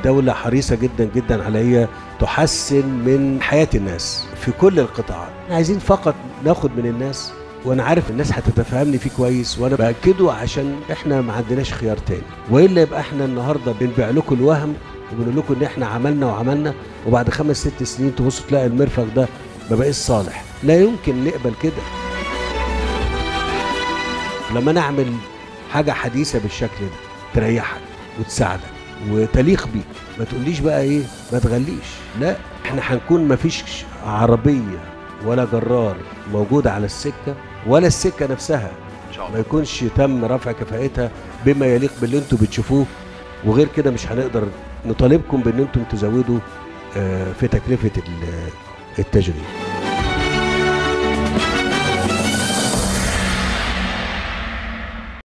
الدولة حريصة جدا جدا على هي تحسن من حياة الناس في كل القطاعات احنا عايزين فقط ناخد من الناس وانا عارف الناس هتتفهمني فيه كويس وانا باكده عشان احنا ما عندناش خيار تاني والا يبقى احنا النهارده بنبيع لكم الوهم وبنقول لكم ان احنا عملنا وعملنا وبعد خمس ست سنين تبصوا تلاقي المرفق ده ما بقاش صالح لا يمكن نقبل كده لما نعمل حاجه حديثه بالشكل ده تريحك وتساعدك وتليق بيك ما تقوليش بقى ايه ما تغليش لا احنا هنكون ما فيش عربيه ولا جرار موجوده على السكه ولا السكه نفسها ان شاء ما الله يكونش تم رفع كفاءتها بما يليق باللي انتم بتشوفوه وغير كده مش هنقدر نطالبكم بان انتم تزودوا آه، في تكلفه ال- التشغيل